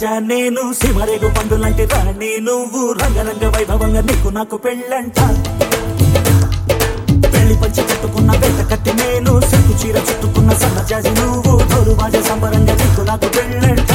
రాజా నేను సిమరేగు పండులంటి రాణి నువ్వు రంగరంగ వైభవంగా నీకు నాకు పెళ్ళంట పెళ్లి పంచి కట్టుకున్న వేట కట్టి నేను సిక్కు చీర చుట్టుకున్న సన్నజాజి నువ్వు డోలు బాజ సంబరంగా నీకు నాకు పెళ్ళంట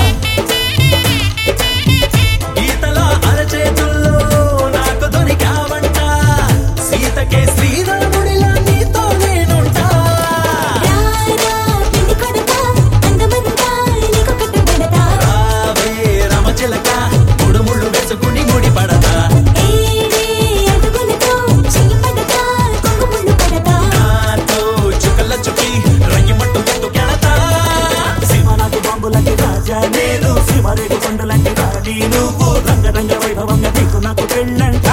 గీతలో అరచేతుల్లో నాకు దొరికావంట సీతకే శ్రీరాముడిలా నీతో నేనుంటా రారా పెళ్లి కొడకా అందమంతా నీకు కట్టుబడతా రావే రమచిలక ముడుముళ్ళు వేసుకుని ముడి పడతా ఏడే అడుగులతో చెయ్యి పడతా కొంగుముళ్ళు పడతా నాతో చుక్కల చుట్టి రయ్యమట్టు ఎత్తుకెళతా సీమ నాకు బాంబులంటి రాజా నేను సిమరేగు పండులంటి రాణి నువ్వు రంగరంగ వైభవంగా నీకు నాకు పెళ్ళంట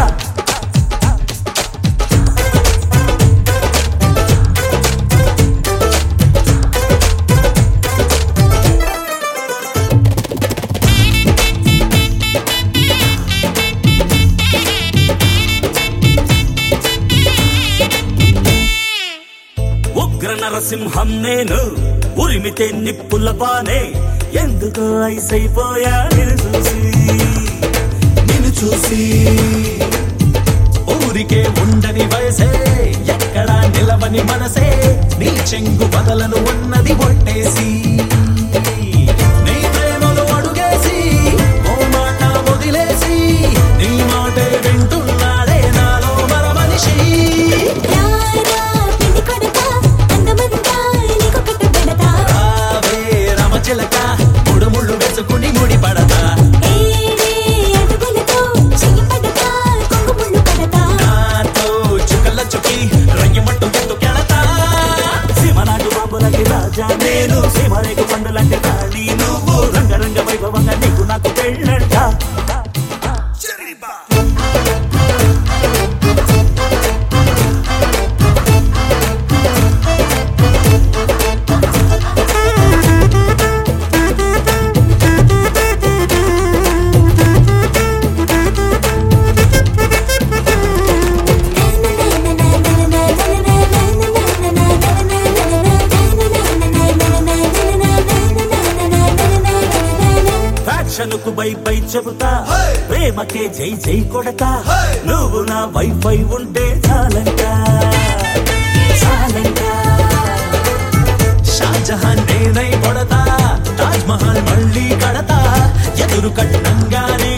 ఉగ్ర నరసింహం నేను ఉరిమితే నిప్పుల బానే ఎందుకో ఐసైపోయా నిన్ను చూసి నిన్ను చూసి ఊరికే ఉండని వయసే ఎక్కడా నిలవని మనసే నీ చెంగు బదలను ఉన్నది ఒట్టేసి నీ ప్రేమలో అడుగేసి ఓ మాట వదిలేసి నీ మాటే వింటున్నాడే నాలో మర మనిషి రారా పెళ్లి కొడకా అందమంతా నీకు కట్టుబడతా రావే రమచిలక ముడుముళ్ళు వేసుకుని ముడి పడతా ఏడే అడుగులతో చెయ్యి పడతా కొంగుముళ్ళు పడతా నాతో చుక్కల చుట్టి రయ్యమట్టు ఎత్తుకెళతా సీమ నాటు బాంబులంటి రాజా నేను సీమరేగు పండులంటి రాణి నువ్వు రంగరంగ వైభవంగా నీకు నాకు పెళ్ళంట ఫ్యాక్షన్ కు బై బై చెబుతా ప్రేమకే జై జై కొడతా నువ్వు నా వైఫై ఉంటే చాలంట చాలంట షాజహాన్ నేనై కొడతా తాజ్ మహల్ మళ్ళీ కడతా ఎదురు కట్నంగానే